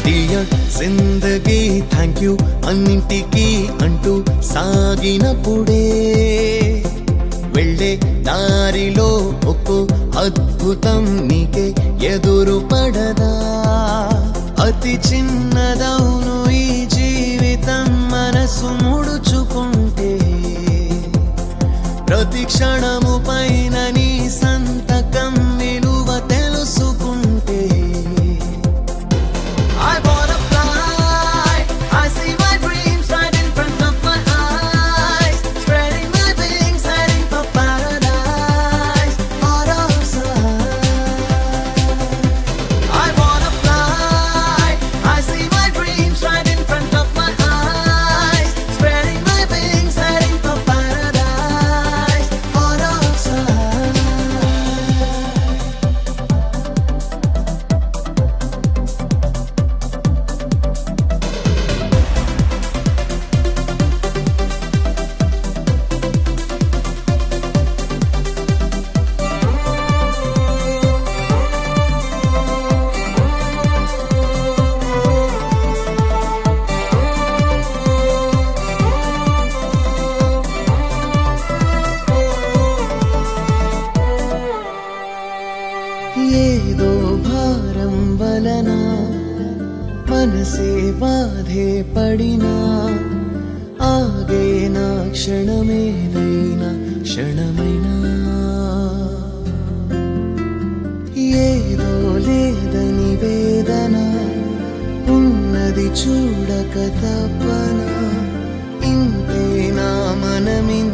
Dear జిందగీ thank you అన్నింటికీ అంటూ సాగినప్పుడే వెళ్ళే దారిలో ఒక్కో అద్భుతం నీకే ఎదురు పడదా అతి చిన్నదవును ఈ జీవితం మనసు ముడుచుకుంటే ప్రతి క్షణము పైన నీ సంతకం విలువ తెలుసుకుంటే I wanna fly. I see my dreams right in front of my eyes. Spreading my wings, heading for paradise. Out of sight. I wanna fly. I see my dreams right in front of my eyes. Spreading my wings, heading for paradise. Out of sight. ఏదో భారం వలన మనసే బాధే పడినా ఆగే నా క్షణమేదైనా క్షణమైనా ఏదో లేదని వేదన ఉన్నది చూడక తప్పన ఇంతేనా మనమింత